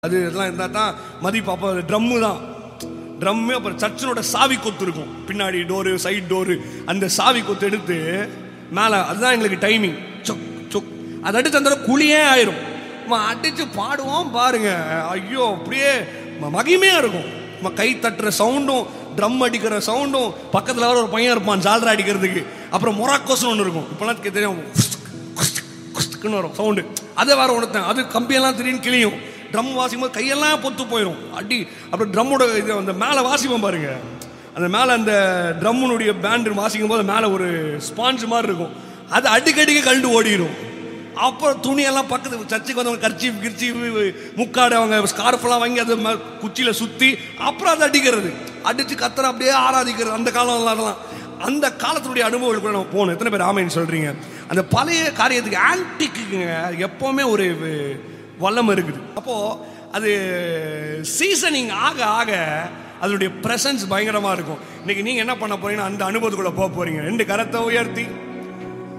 அது இதெல்லாம் இருந்தால் தான் மதிப்பு அப்போ ட்ரம்மு தான் ட்ரம்மு அப்புறம் சர்ச்சினோட சாவி கொத்து இருக்கும் பின்னாடி டோரு சைடு டோரு அந்த சாவி கொத்து எடுத்து மேலே அதுதான் எங்களுக்கு டைமிங் சொக் சொக் அதை அடிச்சு அந்த இடத்துல குழியே ஆயிரும் நம்ம அடிச்சு பாடுவோம் பாருங்க ஐயோ அப்படியே ம- மகிமையா இருக்கும் நம்ம கை தட்டுற சவுண்டும் ட்ரம் அடிக்கிற சவுண்டும் பக்கத்தில் வேற ஒரு பையன் இருப்பான் ஜால்ரா அடிக்கிறதுக்கு அப்புறம் மொராக்கோஸ்னு ஒன்று இருக்கும் இப்போலாம் தெரியும் குஸ்துக்குன்னு வரும் சவுண்டு அதை வேற உணர்த்தேன் அது கம்பியெல்லாம் திடீர்னு கிளியும் ட்ரம் வாசிக்கும் போது கையெல்லாம் பொத்து போயிடும் அடி அப்புறம் ட்ரம்மோட இது அந்த மேலே வாசிப்போம் பாருங்க அந்த மேலே அந்த ட்ரம்முனுடைய பேண்டு வாசிக்கும் போது மேலே ஒரு ஸ்பாஞ்ச் மாதிரி இருக்கும் அது அடிக்கடிக்கு கழண்டு ஓடிடும் அப்புறம் துணியெல்லாம் பக்கத்து சர்ச்சுக்கு வந்தவங்க கர்ச்சி கிர்ச்சி முக்காடு அவங்க ஸ்கார்ஃபெல்லாம் வாங்கி அதை ம- குச்சியில சுற்றி அப்புறம் அதை அடிக்கிறது அடித்து கத்துற அப்படியே ஆராதிக்கிறது அந்த காலம் அதெல்லாம் அந்த காலத்துடைய அனுபவங்கள் கூட நம்ம போகணும் எத்தனை பேர் ஆமைன்னு சொல்றீங்க அந்த பழைய காரியத்துக்கு ஆன்டிக்குங்க எப்பவுமே ஒரு வு- வல்லம் இருக்குது அப்போ அது சீசனிங் ஆக ஆக அதனுடைய பிரசன்ஸ் பயங்கரமா இருக்கும் இன்னைக்கு நீங்க என்ன பண்ண போறீங்கன்னா அந்த அனுபவத்துக்குள்ள போக போறீங்க ரெண்டு கரத்தை உயர்த்தி